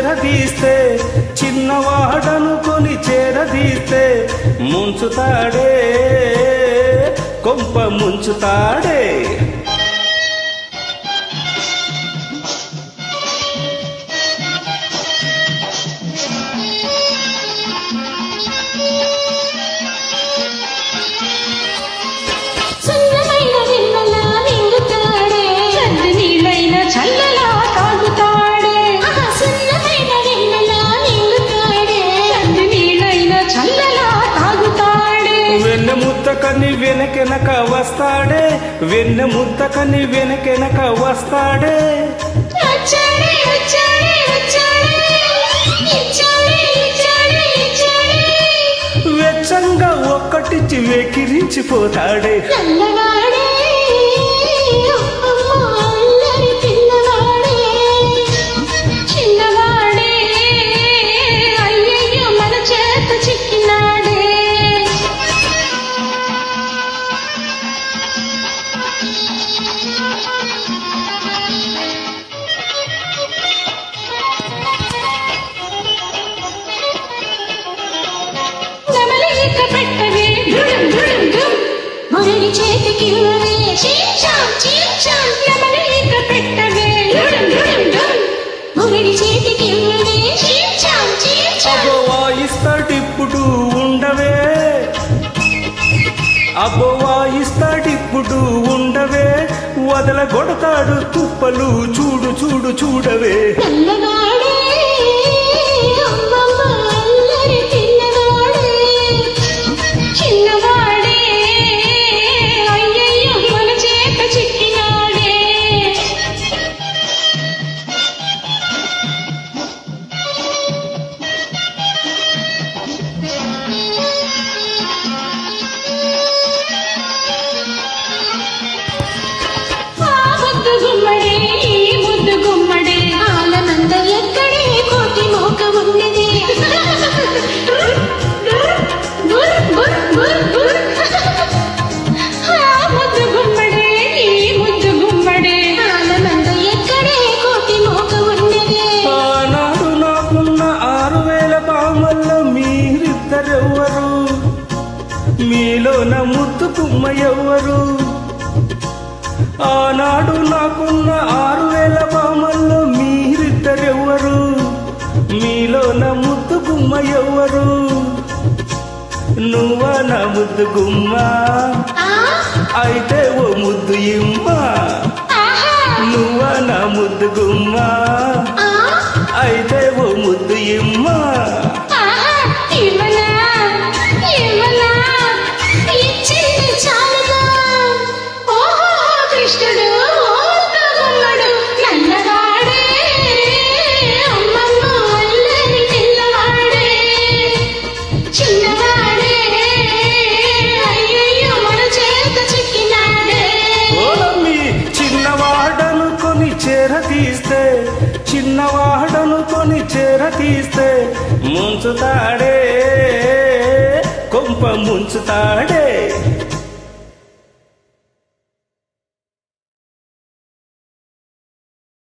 చేరదీస్తే చిన్నవాడనుకొని చేరదీస్తే ముంచుతాడే కొంప ముంచుతాడే సున్నమైన వెన్నెలా మింగుతాడే చల్లని నీళ్ళైన చల్లలా తాగుతాడే సున్నమైన వెన్నెలా మింగుతాడే చల్లని నీళ్ళైన చల్లలా తాగుతాడే వెన్నె ముద్దకని వెనకెనక వస్తాడే వెన్నె ముద్దకని వెనకెనక వస్తాడే వచ్చాడే వచ్చాడే వచ్చాడే ఇచ్చాడే ఇచ్చాడే ఇచ్చాడే వెచ్చంగా ఒక్కటిచ్చి వెకిరించిపోతాడే నల్లవాడే అమ్మమ్మ అల్లరి పిల్లవాడే చిన్నవాడే అయ్యయ్యో మన చేత చిక్కినాడే నెమలిక పెట్టవే డుడుం డుడుం డుం మురళి చేతికి ఇవ్వవే చీంచాం చీంచాం నెమలిక పెట్టవే డుడుం డుడుం డుం మురళి చేతికి ఇవ్వవే చీంచాం చీంచాం అబ్బో వాయిస్తాడిప్పుడు ఉండవే అబ్బో వాయిస్తాడిప్పుడు ఉండవే వదల కొడతాడు తుప్పలు చూడు చూడు చూడవే నల్లవాడే అమ్మమ్మ అల్లరి పిల్లవాడే చిన్నవాడే అయ్యయ్యో మన చేత చిక్కినాడే ఆ ముద్దు గుమ్మడే ఈ ముద్దు గుమ్మడే ఆలనంద ఎక్కడే కోటి మోక ఉన్నది బుర్, బుర్, బుర్, బుర్. ఆ ముద్దు గుమ్మడే ఈ ముద్దు గుమ్మడే ఆలనంద ఎక్కడే కోటి మోక ఉన్నది ఆనాడు నాకున్న ఆరు వేల పామల్లో మీరిద్దరెవ్వరు మీలో నా ముద్దు కుమ్మ ఎవ్వరు ఆనాడు నాకున్న ఆరు వేల పామల్లో మీరిద్దరెవ్వరు మీలో నా ముద్దు గుమ్మ ఎవ్వరు నువ్వా నా ముద్దు గుమ్మ ఆ అయితే ఓ ముద్దు ఇమ్మ ఆహా నువ్వా నా ముద్దు గుమ్మ ఆ అయితే ఓ ముద్దు ఇమ్మ ఆహా ఇవ్వనా ఇవ్వనా ఇచ్చింది చాలుగా ఓహో కృష్ణుడు ఓర్తో గుమ్మడు నల్లవాడే అమ్మమ్మ అల్లరి పిల్లవాడే చిన్నవాడే అయ్యయ్యో మన చేత చిక్కినాడే ఓలమ్మి చిన్నవాడనుకొని చేరతీస్తే చిన్నవాడనుకొని చేరతీస్తే ముంచుతాడే కొంప ముంచుతాడే